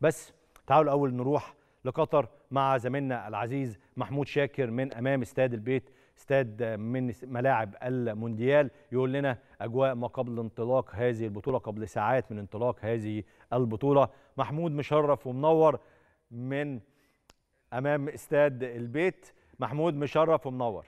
بس تعالوا الاول نروح لقطر مع زميلنا العزيز محمود شاكر من امام استاد البيت استاد من ملاعب المونديال يقول لنا اجواء ما قبل انطلاق هذه البطوله قبل ساعات من انطلاق هذه البطوله محمود مشرف ومنور من امام استاد البيت محمود مشرف ومنور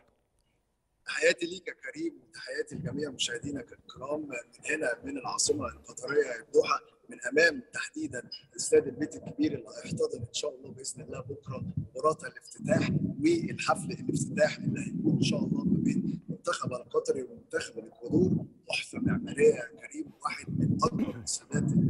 تحياتي ليك يا كريم وتحياتي لجميع مشاهدينا الكرام من هنا من العاصمه القطريه الدوحه من امام تحديدا استاد البيت الكبير اللي هيحتضن ان شاء الله باذن الله بكره مباراه الافتتاح والحفل الافتتاح اللي هيكون ان شاء الله ما بين المنتخب القطري ومنتخب الاكوادور تحفه معماريه يا كريم واحد من اكبر المسابقات اللي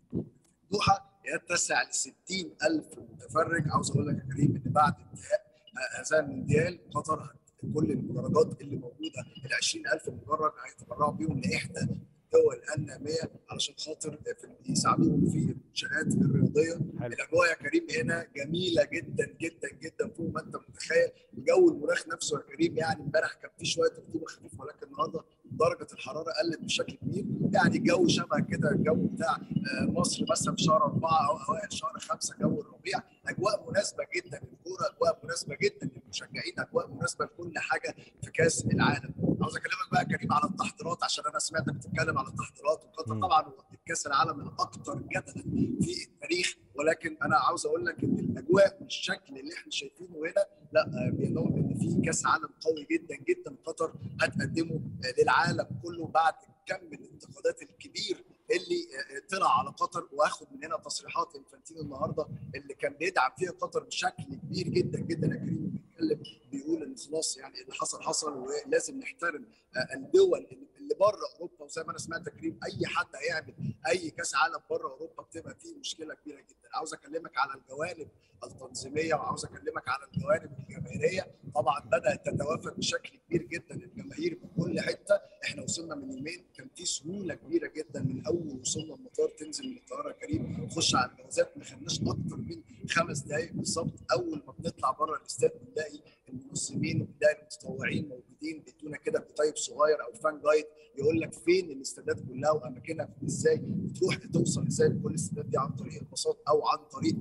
الدوحه يتسع ل 60000 متفرج عاوز اقول لك يا كريم ان بعد انتهاء هذا المونديال قطر كل المدرجات اللي موجوده ال 20000 مدرج هيتبرعوا بيهم لاحدى الدول الناميه علشان خاطر يساعدوهم في المنشات الرياضيه حلو. الاجواء يا كريم هنا جميله جدا جدا جدا فوق ما انت متخيل الجو المناخ نفسه يا كريم يعني امبارح كان في شويه رطوبه خفيفه ولكن النهارده درجه الحراره قلت بشكل كبير يعني الجو شبه كده الجو بتاع مصر مثلا في شهر اربعه او اوائل شهر خمسه جو الربيع اجواء مناسبه جدا للكوره اجواء مناسبه جدا للمشجعين اجواء مناسبه لكل حاجه في كاس العالم عاوز اكلمك بقى كريم على التحضيرات عشان انا سمعتك بتتكلم على التحضيرات وقطر طبعا كاس العالم الاكثر جدلا في التاريخ ولكن انا عاوز اقول لك ان الاجواء والشكل اللي احنا شايفينه هنا لا بينهم ان في كاس عالم قوي جدا جدا قطر هتقدمه للعالم كله بعد كم الانتقادات الكبير اللي طلع على قطر واخد من هنا تصريحات انفانتينو النهارده اللي كان بيدعم فيها قطر بشكل كبير جدا جدا يا كريم بيتكلم بيقول ان خلاص يعني اللي حصل حصل ولازم نحترم الدول اللي بره اوروبا وزي ما انا سمعت يا كريم اي حد هيعمل اي كاس عالم بره اوروبا بتبقى فيه مشكله كبيره جدا عاوز اكلمك على الجوانب التنظيميه وعاوز اكلمك على الجوانب الجماهيريه طبعا بدات تتوافد بشكل كبير جدا الجماهير في كل حته احنا وصلنا من يومين كان في سهوله كبيره جدا من اول وصلنا المطار تنزل من الطياره يا كريم تخش على الجوازات ما خدناش اكتر من خمس دقائق بالظبط اول ما بنطلع بره الاستاد بنلاقي المنظمين وبنلاقي المتطوعين موجودين بيدونا كده كتيب صغير او فان جايد يقول لك فين الاستادات كلها واماكنها ازاي بتروح توصل ازاي لكل الاستادات دي عن طريق الباصات او عن طريق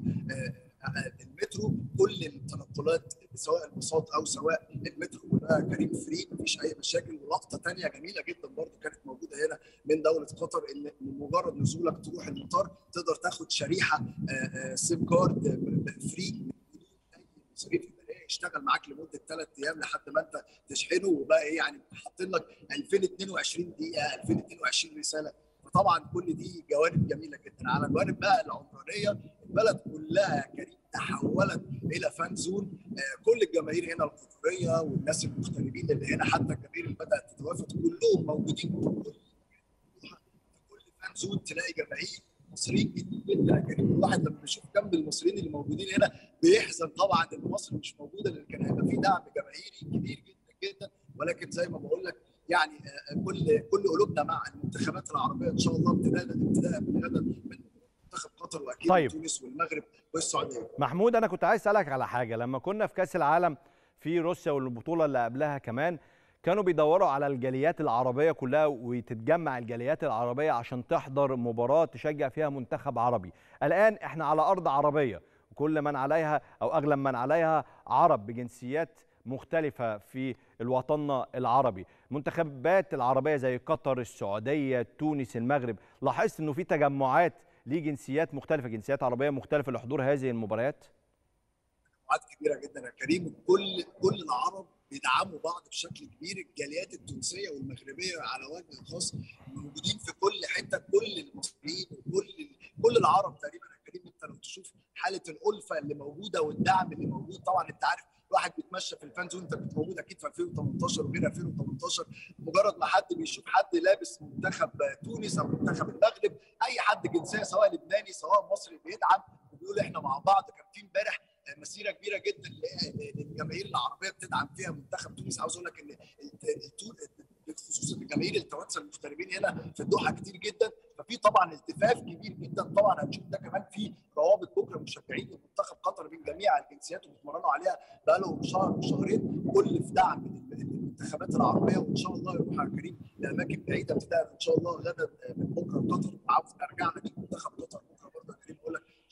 المترو كل التنقلات سواء الباصات او سواء المترو كلها كريم فري مفيش اي مشاكل ولقطه ثانيه جميله جدا برضو كانت موجوده هنا من دوله قطر ان بمجرد نزولك تروح المطار تقدر تاخد شريحه سيم كارد فري مصاريف يشتغل معاك لمده ثلاث ايام لحد ما انت تشحنه وبقى ايه يعني حاطين لك 2022 دقيقه 2022 رساله فطبعا كل دي جوانب جميله جدا على الجوانب بقى العمرانيه البلد كلها يا كريم تحولت الى فان زون آه كل الجماهير هنا القطريه والناس المغتربين اللي هنا حتى الجماهير اللي بدات تتوافد كلهم موجودين في كل فان زون تلاقي جماهير مصريين كتير جدا يا كريم الواحد لما بيشوف كم المصريين اللي موجودين هنا بيحزن طبعا ان مصر مش موجوده لان كان هيبقى في دعم جماهيري كبير جدا جدا ولكن زي ما بقول لك يعني كل كل قلوبنا مع المنتخبات العربيه ان شاء الله ابتداء ابتداء من غدا من منتخب قطر واكيد طيب. تونس والمغرب والسعوديه محمود انا كنت عايز اسالك على حاجه لما كنا في كاس العالم في روسيا والبطوله اللي قبلها كمان كانوا بيدوروا على الجاليات العربيه كلها وتتجمع الجاليات العربيه عشان تحضر مباراه تشجع فيها منتخب عربي الان احنا على ارض عربيه وكل من عليها او اغلب من عليها عرب بجنسيات مختلفة في الوطن العربي منتخبات العربية زي قطر السعودية تونس المغرب لاحظت أنه في تجمعات لجنسيات مختلفة جنسيات عربية مختلفة لحضور هذه المباريات تجمعات كبيرة جدا يا كريم كل كل العرب بيدعموا بعض بشكل كبير الجاليات التونسيه والمغربيه على وجه خاص موجودين في كل حته كل المصريين وكل كل العرب تقريبا يا كريم انت لو تشوف حاله الالفه اللي موجوده والدعم اللي موجود طبعا انت عارف الواحد بيتمشى في الفان زون انت كنت موجود اكيد في 2018 وغير 2018 مجرد ما حد بيشوف حد لابس منتخب تونس او منتخب المغرب اي حد جنسيه سواء لبناني سواء مصري بيدعم وبيقول احنا مع بعض كان في امبارح مسيره كبيره جدا للجماهير العربيه بتدعم فيها منتخب تونس عاوز اقول لك ان بخصوص الجماهير التوانسه المغتربين هنا في الدوحه كتير جدا ففي طبعا التفاف كبير جدا طبعا هنشوف ده كمان في روابط بكره مشجعين لمنتخب قطر من جميع الجنسيات وبيتمرنوا عليها بقى لهم شهر وشهرين كل في دعم المنتخبات العربيه وان شاء الله يروح يا كريم لاماكن بعيده ابتداء ان شاء الله غدا من بكره قطر عاوز ارجع لك منتخب قطر بكره برضه يا كريم اقول لك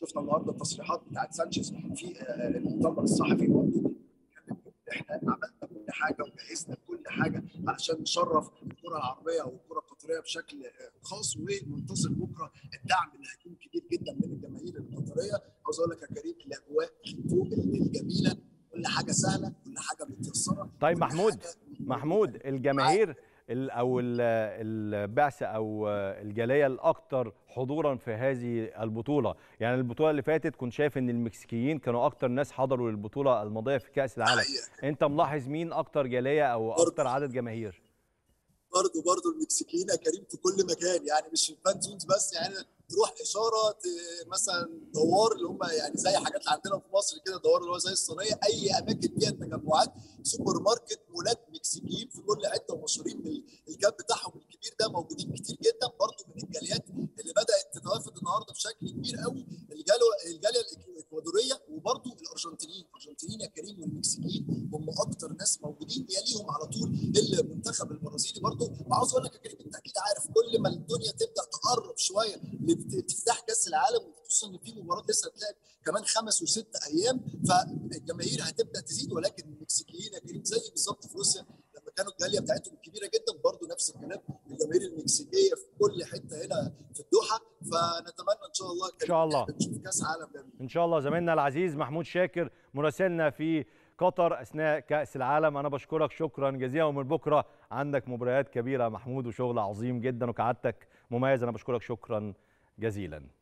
شفنا النهارده التصريحات بتاعت سانشيز في المؤتمر الصحفي برضه احنا عملنا كل حاجه وجهزنا كل حاجه علشان نشرف الكره العربيه او الكره القطريه بشكل خاص وننتظر بكره الدعم اللي هيكون كبير جدا من الجماهير القطريه عاوز اقول لك يا كريم الاجواء فوق الجميله كل حاجه سهله كل حاجه متيسره طيب محمود محمود الجماهير او البعثه او الجاليه الاكثر حضورا في هذه البطوله يعني البطوله اللي فاتت كنت شايف ان المكسيكيين كانوا اكثر ناس حضروا للبطوله الماضيه في كاس العالم انت ملاحظ مين اكثر جاليه او اكثر عدد جماهير برضه برضه المكسيكيين يا كريم في كل مكان يعني مش في الفان زونز بس يعني تروح اشاره مثلا دوار اللي هم يعني زي حاجات اللي عندنا في مصر كده دوار اللي هو زي الصينيه اي اماكن فيها تجمعات سوبر ماركت مولات مكسيكيين في كل حته ومشهورين بالجاب بتاعهم الكبير ده موجودين كتير جدا برضه من الجاليات اللي بدات تتوافد النهارده بشكل كبير قوي الجاليه الاكوادوريه وبرضه الارجنتينيين الارجنتينيين يا كريم والمكسيكيين هم اكتر ناس موجودين يليهم على طول المنتخب البرازيلي برضه وعاوز اقول لك يا كريم انت اكيد عارف كل ما الدنيا تبدا تقرب شويه لافتتاح كاس العالم خصوصا ان في مباراه لسه هتلعب كمان خمس وست ايام فالجماهير هتبدا تزيد ولكن المكسيكيين يا كريم زي بالظبط في روسيا لما كانوا الجاليه بتاعتهم كبيره جدا برضه نفس الكلام الجماهير المكسيكيه في كل حته هنا في الدوحه فنتمنى ان شاء الله ان شاء الله نشوف كاس عالم جميل ان شاء الله زميلنا العزيز محمود شاكر مراسلنا في قطر اثناء كاس العالم انا بشكرك شكرا جزيلا ومن بكره عندك مباريات كبيره محمود وشغل عظيم جدا وكعادتك مميز انا بشكرك شكرا جزيلا